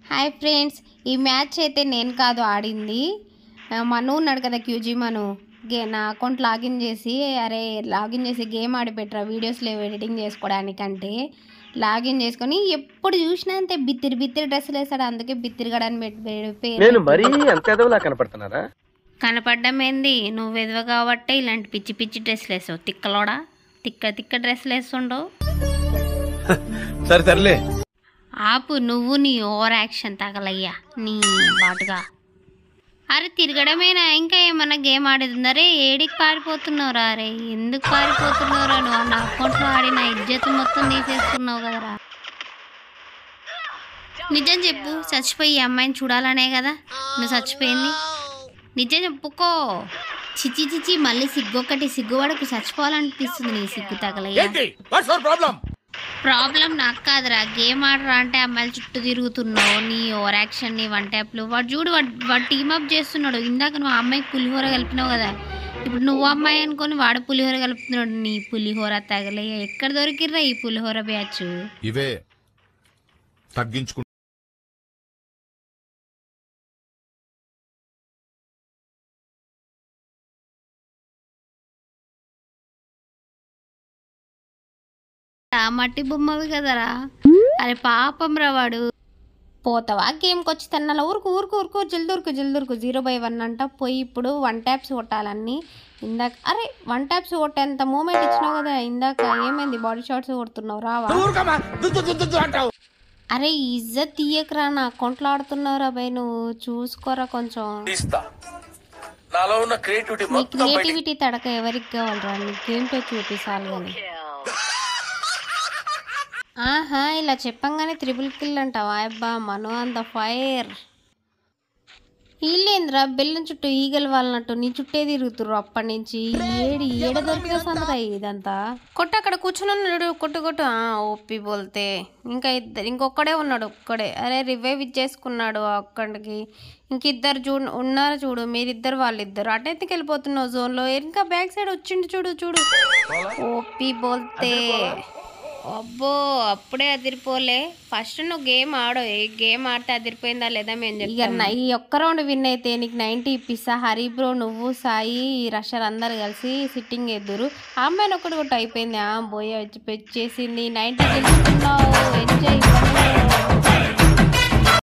hi friends ఈ match అయితే నేను కాదు ఆడింది ఆ, మను ఉన్నాడు కదా క్యూజీ మను గే నా అకౌంట్ లాగిన్ చేసి అరే లాగిన్ చేసి గేమ్ ఆడి పెట్టరా వీడియోస్ లేవు ఎడిటింగ్ చేసుకోవడానికంటే లాగిన్ చేసుకొని ఎప్పుడు చూసినా అంతే బిత్తిరి బిత్తిరి డ్రెస్సులు వేస్తాడు అందుకే బిత్తిరిగడని పెట్టి నేను మరీ అంత ఎదవలా కనపడుతున్నారా కనపడ్డం ఏంది నువ్వు ఎదవ కాబట్టే ఇలాంటి పిచ్చి పిచ్చి డ్రెస్సులు వేసావు తిక్కలోడా తిక్క తిక్క డ్రెస్సులు వేస్తుండవు సరే సర్లే ఆపు నువ్వు నీ ఓవర్ యాక్షన్ తగలయ్యా నీ బాటుగా అరే తిరగడమేనా ఇంకా ఏమన్నా గేమ్ ఆడేది ఉందరే ఏడికి పారిపోతున్నావురా అరే ఎందుకు పారిపోతున్నావురా నువ్వు నా అకౌంట్లో ఆడి నా ఇజ్జత్ మొత్తం తీసేసుకున్నావు కదరా నిజం చెప్పు చచ్చిపోయి ఈ అమ్మాయిని చూడాలనే కదా నువ్వు చచ్చిపోయింది నిజం చెప్పుకో చిచి చిచి మళ్ళీ సిగ్గొక్కటి సిగ్గువాడకు చచ్చిపోవాలనిపిస్తుంది నీ సిగ్గు తగలయ్యా ప్రాబ్లం నాకు కాదురా గేమ్ ఆడరా అంటే అమ్మాయిల చుట్టూ తిరుగుతున్నావు నీ ఓవర్ యాక్షన్ నీ వన్ ట్యాప్లు వాడు చూడు వాడు వాడు టీమప్ చేస్తున్నాడు ఇందాక నువ్వు ఆ అమ్మాయికి పులిహోర కలిపినావు కదా ఇప్పుడు నువ్వు అమ్మాయి అనుకొని వాడు పులిహోర కలుపుతున్నాడు నీ పులిహోర తగలే ఎక్కడ దొరికిర్రా ఈ పులిహోర బ్యాచ్ ఇవే తగ్గించుకుంటా ఆ మట్టి బొమ్మవి కదరా అరే పాపం రా వాడు పోతావా గేమ్కి వచ్చి తిన్నాల ఊరుకు ఊరుకు ఊరుకు జల్దూరుకు జల్దూరుకు జీరో బై వన్ అంట పోయి ఇప్పుడు వన్ ట్యాప్స్ కొట్టాలన్నీ ఇందాక అరే వన్ ట్యాప్స్ కొట్టేంత మూమెంట్ ఇచ్చినావు కదా ఇందాక ఏమైంది బాడీ షాట్స్ కొడుతున్నావు రావా అరే ఇజ్జత్ తీయకరా నా అకౌంట్లో ఆడుతున్నావురా బై నువ్వు చూసుకోరా కొంచెం తీస్తా నాలో ఉన్న క్రియేటివిటీ నీ క్రియేటివిటీ తడక ఎవరికి కావాలరా నీకేంటో చూపిస్తాను కానీ ఆహా ఇలా చెప్పంగానే త్రిబుల్ కిల్ అంటావా అబ్బా మను అంత ఫైర్ వీళ్ళేంద్రా బెల్లం చుట్టూ ఈగలు వాళ్ళనట్టు నీ చుట్టే తిరుగుతుర్రు అప్పటి నుంచి ఏడి ఏడ దొరికిన సందరా ఇదంతా కొట్టు అక్కడ కూర్చుని ఉన్నాడు కొట్టు కొట్టు ఆ, ఒప్పి బోల్తే ఇంకా ఇద్దరు ఇంకొక్కడే ఉన్నాడు ఒక్కడే అరే రివైవ్ ఇచ్చేసుకున్నాడు అక్కడికి ఇంకిద్దరు చూడు ఉన్నారు చూడు మీరిద్దరు వాళ్ళిద్దరు అటెందుకు వెళ్ళిపోతున్నావు జోన్లో ఇంకా బ్యాక్ సైడ్ వచ్చిండు చూడు చూడు ఓపి బోల్తే అబ్బో అప్పుడే అదిరిపోలే ఫస్ట్ నువ్వు గేమ్ ఆడు ఏ గేమ్ ఆడితే అదిరిపోయిందా లేదా మేము ఇక ఈ ఒక్క రౌండ్ విన్ అయితే నీకు నైంటీ ఇప్పిస్తా హరి బ్రో నువ్వు సాయి రషర్ అందరు కలిసి సిట్టింగ్ ఎద్దురు ఆ అమ్మాయిని ఒకటి ఒకటి అయిపోయింది ఆ బోయ వచ్చి పెచ్చేసింది నైంటీ గెలుచుకున్నావు ఎంజాయ్